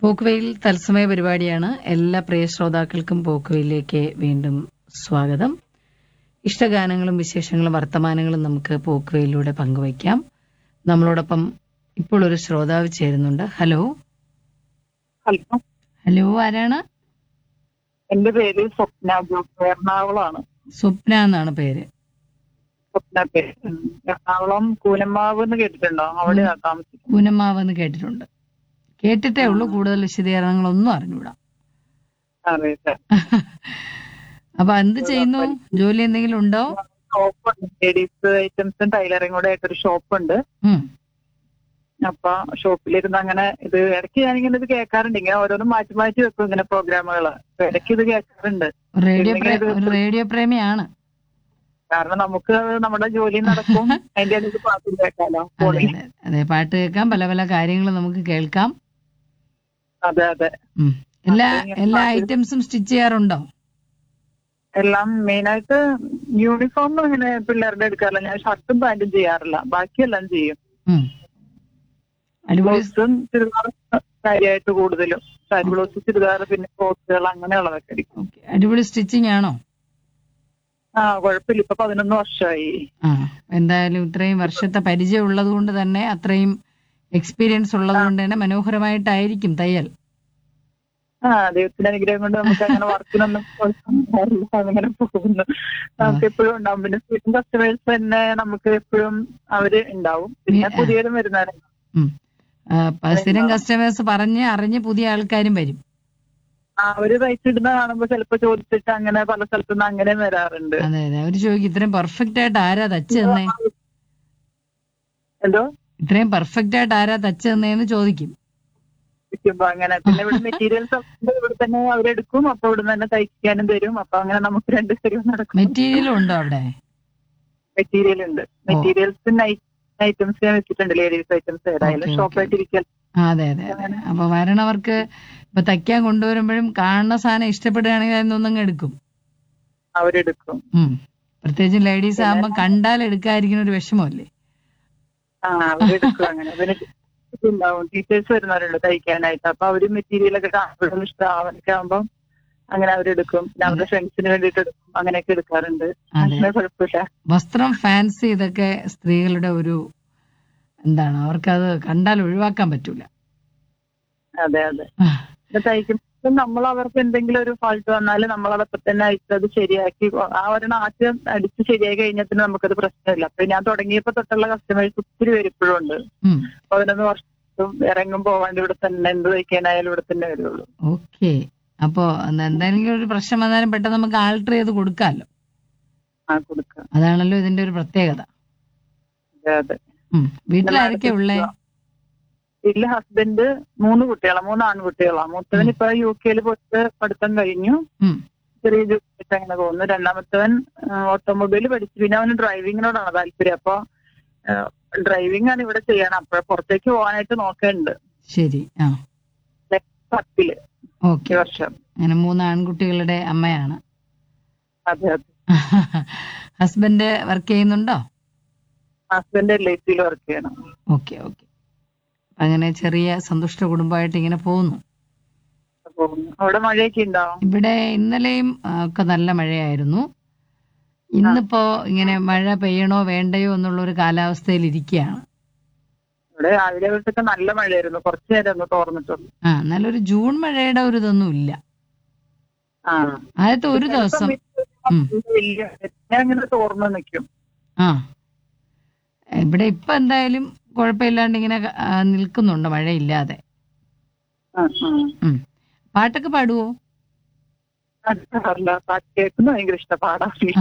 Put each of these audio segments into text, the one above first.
പോക്കുവെയിൽ തത്സമയ പരിപാടിയാണ് എല്ലാ പ്രിയ ശ്രോതാക്കൾക്കും പോക്കുവെയിലേക്ക് വീണ്ടും സ്വാഗതം ഇഷ്ടഗാനങ്ങളും വിശേഷങ്ങളും വർത്തമാനങ്ങളും നമുക്ക് പോക്കുവെയിലൂടെ പങ്കുവയ്ക്കാം നമ്മളോടൊപ്പം ഇപ്പോൾ ഒരു ശ്രോതാവ് ചേരുന്നുണ്ട് ഹലോ ഹലോ ഹലോ ആരാണ് എന്റെ പേര് സ്വപ്ന ജോസ് എറണാകുളമാണ് സ്വപ്ന എന്നാണ് പേര് സ്വപ്ന പേര് ഉം. എറണാകുളം കൂനമ്മാവ് എന്ന് കേട്ടിട്ടുണ്ടോ അവിടെയാണ് താമസിക്കുന്നത് കൂനമ്മാവ് എന്ന് കേട്ടിട്ടുണ്ട് കേട്ടിട്ടേ ഉള്ളൂ കൂടുതൽ വിശദീകരണങ്ങളൊന്നും അറിഞ്ഞൂടാ അറിയില്ല അപ്പൊ എന്ത് ചെയ്യുന്നു ജോലി എന്തെങ്കിലും ഉണ്ടോ ഷോപ്പുണ്ട് ലേഡീസ് ഐറ്റംസും ടൈലറിംഗ് കൂടെ ആയിട്ടൊരു ഷോപ്പുണ്ട് ഉം. അപ്പൊ ഷോപ്പിലിരുന്ന് അങ്ങനെ ഇത് ഇടയ്ക്ക് ഞാനിങ്ങനെ ഇത് കേൾക്കാറുണ്ട് ഇങ്ങനെ ഓരോന്നും മാറ്റി മാറ്റി വെക്കും ഇങ്ങനെ പ്രോഗ്രാമുകള് അപ്പൊ ഇടയ്ക്ക് ഇത് കേൾക്കാറുണ്ട് റേഡിയോ ഇല്ലെങ്കിൽ പ്രേ- ഇത് ഒരു റേഡിയോ പ്രേമിയാണ് കാരണം നമുക്ക് അത് നമ്മുടെ ജോലി നടക്കും അതിന്റെ ഇടയ്ക്ക് പാട്ട് കേൾക്കാലോ അതെ ഫോണിൽ അതെ അതെ പാട്ട് കേൾക്കാം പല പല കാര്യങ്ങൾ നമുക്ക് കേൾക്കാം അതെ അതെ ഉം. എല്ലാ അപ്പൊ ഇങ്ങനെ എല്ലാ പാട്ട് ഐറ്റംസും സ്റ്റിച്ച് ചെയ്യാറുണ്ടോ എല്ലാം മെയിനായിട്ട് യൂണിഫോം അങ്ങനെ പിള്ളേരുടെ എടുക്കാറില്ല ഞാൻ ഷർട്ടും പാന്റും ചെയ്യാറില്ല ബാക്കിയെല്ലാം ചെയ്യും ഉം. അടിപൊളി ബ്ലൗസും ചുരിദാറും കാര്യമായിട്ട് കൂടുതലും സാരി ബ്ലൗസ് ചുരിദാർ പിന്നെ കോട്ടുകൾ അങ്ങനെയുള്ളതൊക്കെ അടിക്കും ഓക്കെ അടിപൊളി സ്റ്റിച്ചിങ് ആണോ ആ കുഴപ്പമില്ല ഇപ്പൊ പതിനൊന്ന് വർഷമായി ആ എന്തായാലും ഇത്രയും വർഷത്തെ പരിചയം ഉള്ളത് കൊണ്ട് തന്നെ അത്രയും എക്സ്പീരിയൻസ് ഉള്ളത് കൊണ്ട് തന്നെ മനോഹരമായിട്ടായിരിക്കും തയ്യൽ ആ ദൈവത്തിന്റെ അനുഗ്രഹം കൊണ്ട് നമുക്ക് അങ്ങനെ വർക്കിനൊന്നും കുഴപ്പമില്ല. അങ്ങനെ പോകുന്നു നമുക്ക് എപ്പോഴും ഉണ്ടാവും പിന്നെ സ്ഥിരം കസ്റ്റമേഴ്സ് തന്നെ നമുക്ക് എപ്പോഴും അവര് ഉണ്ടാവും പിന്നെ ആ. പുതിയതും വരുന്നവരുണ്ട് ഉം. ആ, പ- സ്ഥിരം കസ്റ്റമേഴ്സ് പറഞ്ഞ് അറിഞ്ഞ് പുതിയ ആൾക്കാരും വരും ആ അവര് റൈറ്റ് ഇടുന്ന കാണുമ്പോ ചിലപ്പോ ചോദിച്ചിട്ട് അങ്ങനെ പല സ്ഥലത്തുനിന്ന് അങ്ങനെ വരാറുണ്ട് അതെ അതെ അവര് ചോദിക്കും ഇത്രയും പെർഫെക്റ്റ് ആയിട്ട് ആരാ തച്ച് തന്നേ എന്തോ ഇത്രയും പെർഫെക്റ്റ് ആയിട്ട് ആരാ തച്ച് തന്നേന്ന് ചോദിക്കും വിൽക്കുമ്പോ അങ്ങനെ പിന്നെ ഇവിടെ മെറ്റീരിയൽസ് ഇവിടെ തന്നെ അവരെടുക്കും അപ്പൊ ഇവിടെ തന്നെ തയ്ക്കാനും തരും അപ്പൊ അങ്ങനെ നമുക്ക് രണ്ട് തരും നടക്കും മെറ്റീരിയലും ഉണ്ടോ അവിടെ മെറ്റീരിയൽ ഉണ്ട് മെറ്റീരിയൽസ് ഐറ്റംസ് ഞാൻ വെച്ചിട്ടുണ്ട് ലേഡീസ് ഐറ്റംസ് ഏതായാലും Okay, okay. ഷോപ്പായിട്ട് ഇരിക്കാൻ ആ, അതെ അതെ അതെ അപ്പൊ വരണവർക്ക് ഇപ്പൊ തയ്ക്കാൻ കൊണ്ടുവരുമ്പോഴും കാണുന്ന സാധനം ഇഷ്ടപ്പെടുകയാണെങ്കിൽ അതിനൊന്നങ്ങ് എടുക്കും അവരെടുക്കും ഉം. പ്രത്യേകിച്ചും ലേഡീസ് ആകുമ്പോ കണ്ടാൽ എടുക്കാതിരിക്കുന്ന ഒരു വിഷമമല്ലേ ആ അവരെടുക്കും അങ്ങനെ പിന്നെ ഉണ്ടാവും ടീച്ചേഴ്സ് വരുന്നവരുണ്ട് തയ്ക്കാനായിട്ട് അപ്പൊ അവര് മെറ്റീരിയൽ ഒക്കെ കാണുമ്പോഴും ഇഷ്ടം അവരൊക്കെ ആകുമ്പോൾ അങ്ങനെ അവരെടുക്കും പിന്നെ അവരുടെ ഫ്രണ്ട്സിന് വേണ്ടിയിട്ട് എടുക്കും അങ്ങനെയൊക്കെ എടുക്കാറുണ്ട് അതെ അങ്ങനെ കുഴപ്പമില്ല വസ്ത്രം ഫാൻസി ഇതൊക്കെ സ്ത്രീകളുടെ ഒരു എന്താണ് അവർക്കത് കണ്ടാൽ ഒഴിവാക്കാൻ പറ്റൂല അതെ അതെ ആ, ഇത് തയ്ക്കുമ്പോൾ നമ്മൾ അവർക്ക് എന്തെങ്കിലും ഒരു ഫാൾട്ട് വന്നാൽ നമ്മൾ അതപ്പം തന്നെ അയച്ച് അത് ശരിയാക്കി ആ ഒരെണ്ണം ആദ്യം അടിച്ച് ശരിയായി കഴിഞ്ഞാൽ പിന്നെ നമുക്കത് പ്രശ്നമില്ല അപ്പൊ ഞാൻ തുടങ്ങിയപ്പോ തൊട്ടുള്ള കസ്റ്റമേഴ്സ് ഒത്തിരി പേര് ഇപ്പോഴും ഉണ്ട് ഉം. പതിനൊന്ന് വർഷം ഇറങ്ങും പോവാണ്ട് ഇവിടെ തന്നെ എന്ത് തയ്ക്കാനായാലും ഇവിടെ തന്നെ വരുള്ളൂ ഓക്കെ അപ്പോ എന്താ- എന്തെങ്കിലും ഒരു പ്രശ്നം വന്നാലും പെട്ടെന്ന് നമുക്ക് ആൾട്ടർ ചെയ്ത് കൊടുക്കാമല്ലോ ആ കൊടുക്കുക അതാണല്ലോ ഇതിന്റെ ഒരു പ്രത്യേകത അതെ അതെ ഉം. വീട്ടിലാരൊക്കെ ഉള്ളേ വീട്ടില് ഹസ്ബൻഡ് മൂന്ന് കുട്ടികളാ മൂന്ന് ആൺകുട്ടികളാ മൂത്തവൻ ഇപ്പൊ യു കെയിൽ പോയിട്ട് പഠിത്തം കഴിഞ്ഞു ഉം. ചെറിയ ജോലിയായിട്ട് അങ്ങനെ പോകുന്നു രണ്ടാമത്തവൻ ഓട്ടോമൊബൈൽ പഠിച്ചു പിന്നെ അവന് ഡ്രൈവിങ്ങിനോടാണ് താല്പര്യം അപ്പൊ ഡ്രൈവിംഗ് ആണ് ഇവിടെ ചെയ്യണം അപ്പൊ പുറത്തേക്ക് പോകാനായിട്ട് നോക്കുന്നുണ്ട് ശരി ആ പത്തില് ഈ ഓക്കെ വർഷം അങ്ങനെ മൂന്ന് ആൺകുട്ടികളുടെ അമ്മയാണ് അതെ അതെ ഹസ്ബൻഡ് വർക്ക് ചെയ്യുന്നുണ്ടോ ഹസ്ബൻഡ് എൽ ഐ സിയിൽ വർക്ക് ചെയ്യണം ഓക്കെ ഓക്കെ അങ്ങനെ ചെറിയ സന്തുഷ്ട കുടുംബമായിട്ട് ഇങ്ങനെ പോകുന്നു പോകുന്നു അവിടെ മഴയൊക്കെ ഉണ്ടോ ഇവിടെ ഇന്നലെയും ആ, ഒക്കെ നല്ല മഴയായിരുന്നു ഇന്നിപ്പോ ഇങ്ങനെ മഴ പെയ്യണോ വേണ്ടയോ എന്നുള്ള ഒരു കാലാവസ്ഥയിൽ ഇരിക്കുകയാണ് ഇവിടെ രാവിലെ തൊട്ടൊക്കെ നല്ല മഴയായിരുന്നു കുറച്ചു നേരം ഒന്ന് തോർന്നിട്ടുള്ളൂ ആ നല്ലൊരു ജൂൺ മഴയുടെ ഒരു ഇതൊന്നും ഇല്ല ആ ആദ്യത്തെ ഒരു ദിവസം ഉം. വലിയ ഞാൻ അങ്ങനെ തോർന്ന് നിൽക്കും ആ ഇവിടെ ഇപ്പൊ എന്തായാലും കുഴപ്പമില്ലാണ്ട് ഇങ്ങനെ ആ, നിൽക്കുന്നുണ്ട് മഴയില്ലാതെ ആ, ആ. ഉം. പാട്ടൊക്കെ പാടുവോ പാടാറില്ല പാട്ട് കേൾക്കുന്ന ഭയങ്കര ഇഷ്ടം പാടാറില്ല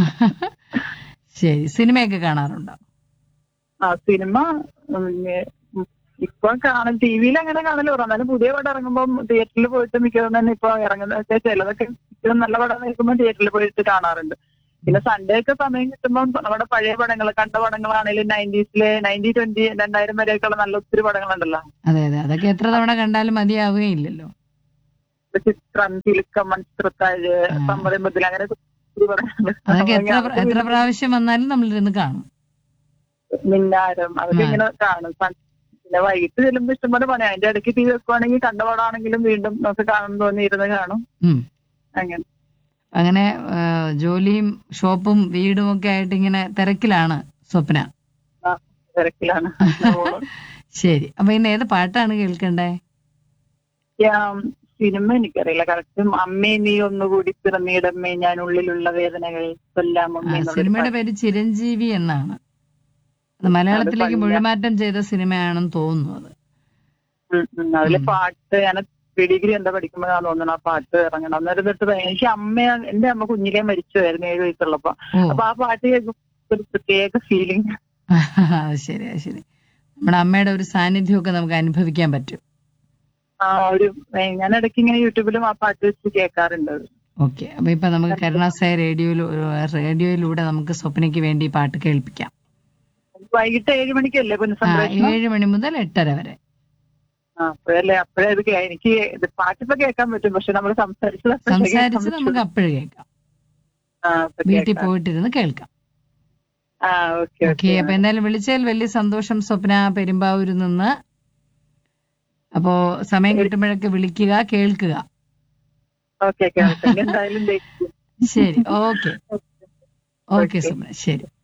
ശരി സിനിമയൊക്കെ കാണാറുണ്ടോ ആ സിനിമ ഉം, ഉം, ഇപ്പൊ കാണും ടി വിയിൽ അങ്ങനെ കാണല് കുറവ് എന്നാലും പുതിയ പടം ഇറങ്ങുമ്പോൾ തിയേറ്ററിൽ പോയിട്ട് മിക്കതും തന്നെ ഇപ്പൊ ഇറങ്ങുന്ന വെച്ചാൽ ചിലതൊക്കെ മിക്കതും നല്ല പടം നിൽക്കുമ്പോൾ തിയേറ്ററിൽ പോയിട്ട് കാണാറുണ്ട് പിന്നെ സൺഡേ ഒക്കെ സമയം കിട്ടുമ്പോൾ നമ്മുടെ പഴയ പടങ്ങൾ കണ്ട പടങ്ങളാണെങ്കിലും നയൻറ്റീസിലെ നയൻറ്റി ട്വന്റി രണ്ടായിരം വരെയൊക്കെയുള്ള നല്ല ഒത്തിരി പടങ്ങളുണ്ടല്ലോ അതെ അതെ അതൊക്കെ എത്ര തവണ കണ്ടാലും മതിയാവുകയില്ലല്ലോ ഇപ്പൊ ചിത്രം തിലുക്കം മൺചിത്രത്താഴ് ആ. സമ്മതമ്പത്തിൽ അങ്ങനെ ഒത്തിരി പടങ്ങൾ അതൊക്കെ എത്ര പ്ര- എത്ര പ്രാവശ്യം വന്നാലും നമ്മളിരുന്ന് കാണും മിന്നാരം അതൊക്കെ ആ. ഇങ്ങനെ കാണും സൺ- പിന്നെ വൈകിട്ട് ചെല്ലുമ്പോ ഇഷ്ടംപോലെ പണി അതിന്റെ ഇടയ്ക്ക് ടി വി വെക്കുവാണെങ്കിൽ കണ്ട പടമാണെങ്കിലും വീണ്ടും നമുക്ക് കാണണം തോന്നി ഇരുന്ന് കാണും ഉം. അങ്ങനെ അങ്ങനെ ആ, ജോലിയും ഷോപ്പും വീടും ഒക്കെ ആയിട്ട് ഇങ്ങനെ തിരക്കിലാണ് സ്വപ്ന ആ, തിരക്കിലാണ് ശരി അപ്പൊ ഇന്ന് ഏത് പാട്ടാണ് കേൾക്കണ്ടേ ഞാൻ സിനിമ എനിക്കറിയില്ല കറക്റ്റ് അമ്മേ നീ ഒന്നുകൂടി പിറന്നീടമ്മേ ഞാൻ ഉള്ളിലുള്ള വേദനകൾ കൊല്ലാം ആ, അമ്മേ എന്നുള്ളൊരു സിനിമയുടെ പേര് ചിരഞ്ജീവി എന്നാണ് അത് മലയാളത്തിലേക്ക് പണ്ട് മൊഴിമാറ്റം ചെയ്ത സിനിമയാണെന്ന് തോന്നുന്നു അത് ഉം, ഉം. അതില് ഉം. പാട്ട് ഞാൻ ഡിഗ്രി എന്താ പഠിക്കുമ്പോഴാണ് തോന്നുന്നു ആ പാട്ട് ഇറങ്ങണം അന്നേരം തൊട്ട് ഭയ- എനിക്ക് അമ്മ എന്റെ അമ്മ കുഞ്ഞിലേ മരിച്ചുമായിരുന്നു ഏഴ് വയസ്സുള്ളപ്പോ ഓ അപ്പൊ ആ പാട്ട് കേൾക്കുമ്പോ ഒരു പ്രത്യേക ഫീലിംഗ് അത് ശരി അത് ശരി നമ്മുടെ അമ്മയുടെ ഒരു സാന്നിധ്യമൊക്കെ നമുക്ക് അനുഭവിക്കാൻ പറ്റും ആ ഒരു ഏ, ഞാൻ ഇടയ്ക്ക് ഇങ്ങനെ യൂട്യൂബിലും ആ പാട്ട് വെച്ച് കേൾക്കാറുണ്ട് അത്. ഓക്കെ അപ്പൊ ഇപ്പൊ നമുക്ക് കരുണാസായ റേഡിയോയിൽ റേഡിയോയിലൂടെ നമുക്ക് സ്വപ്നയ്ക്ക് വേണ്ടി ഈ പാട്ട് കേൾപ്പിക്കാം വൈകിട്ട് ഏഴ് മണിക്കല്ലേ ആ പുനഃസംപ്രേഷണം ഏഴ് മണി മുതൽ എട്ടര വരെ ആ അപ്പോഴല്ലേ അപ്പോഴേ ഇത് കേ- എനിക്ക് ഇത് പാട്ടിപ്പോ കേൾക്കാൻ പറ്റും പക്ഷെ നമ്മൾ സംസാരിച്ചത് അപ്പോഴേ കേൾക്കാൻ സംസാരിച്ച് പറ്റുള്ളൂ. നമുക്ക് അപ്പോഴും കേൾക്കാം ആ, അപ്പൊ വീട്ടിൽ കേൾക്കാം. പോയിട്ടിരുന്ന് കേൾക്കാം ആ ഓക്കെ ഓക്കെ അപ്പൊ എന്തായാലും വിളിച്ചതിൽ വലിയ സന്തോഷം സ്വപ്ന പെരുമ്പാവൂരിൽ നിന്ന് അപ്പോ സമയം കിട്ടുമ്പോഴൊക്കെ വിളിക്കുക കേൾക്കുക ഓക്കെ കേൾക്കാം ഇനി എന്തായാലും ദേ- ശരി ഓക്കെ ഓക്കെ Okay. സ്വപ്ന ശരി